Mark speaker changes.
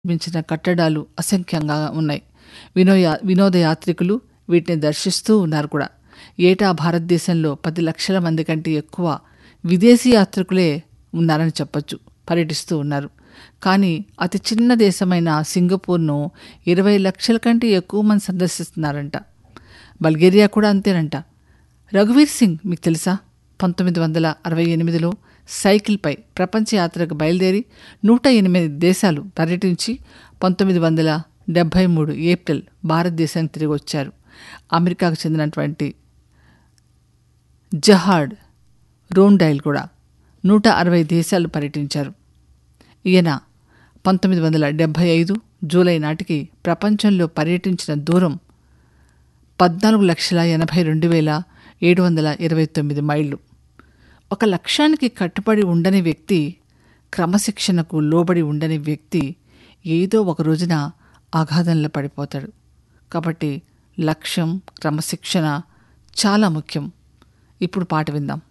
Speaker 1: నిర్మించిన కట్టడాలు అసంఖ్యంగా ఉన్నాయి వినోయ వినోద యాత్రికులు వీటిని దర్శిస్తూ ఉన్నారు కూడా ఏటా భారతదేశంలో పది లక్షల మంది కంటే ఎక్కువ విదేశీ యాత్రికులే ఉన్నారని చెప్పొచ్చు పర్యటిస్తూ ఉన్నారు కానీ అతి చిన్న దేశమైన సింగపూర్ను ఇరవై లక్షల కంటే ఎక్కువ మంది సందర్శిస్తున్నారంట బల్గేరియా కూడా అంతేనంట రఘువీర్ సింగ్ మీకు తెలుసా పంతొమ్మిది వందల అరవై ఎనిమిదిలో సైకిల్పై ప్రపంచ యాత్రకు బయలుదేరి నూట ఎనిమిది దేశాలు పర్యటించి పంతొమ్మిది వందల డెబ్భై మూడు ఏప్రిల్ భారతదేశానికి తిరిగి వచ్చారు అమెరికాకు చెందినటువంటి జహాడ్ రోండైల్ కూడా నూట అరవై దేశాలు పర్యటించారు ఈయన పంతొమ్మిది వందల డెబ్భై ఐదు జూలై నాటికి ప్రపంచంలో పర్యటించిన దూరం పద్నాలుగు లక్షల ఎనభై రెండు వేల ఏడు వందల ఇరవై తొమ్మిది మైళ్ళు ఒక లక్ష్యానికి కట్టుబడి ఉండని వ్యక్తి క్రమశిక్షణకు లోబడి ఉండని వ్యక్తి ఏదో ఒక రోజున అగాధంలో పడిపోతాడు కాబట్టి లక్ష్యం క్రమశిక్షణ చాలా ముఖ్యం ఇప్పుడు పాట విందాం